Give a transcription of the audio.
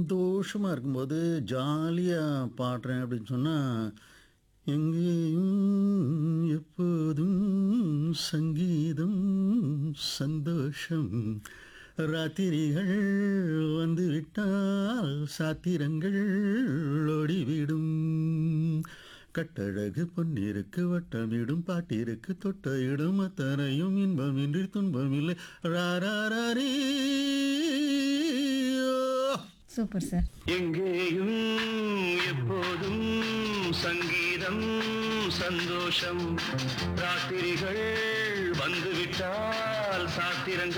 சந்தோஷமாக இருக்கும்போது ஜாலியாக பாடுறேன் அப்படின்னு சொன்னால் எங்கேயும் எப்போதும் சங்கீதம் சந்தோஷம் ராத்திரிகள் வந்துவிட்டால் சாத்திரங்கள் ஓடிவிடும் கட்டழகு பொன்னிருக்கு வட்டமிடும் பாட்டிற்கு தொட்ட இடும் அத்தனையும் இன்பமின்றி துன்பமில்லை ராராரீ சூப்பர் சார் எங்கேயும் எப்போதும் சங்கீதம் சந்தோஷம் ராத்திரிகள் வந்துவிட்டால் சாத்திரங்கள்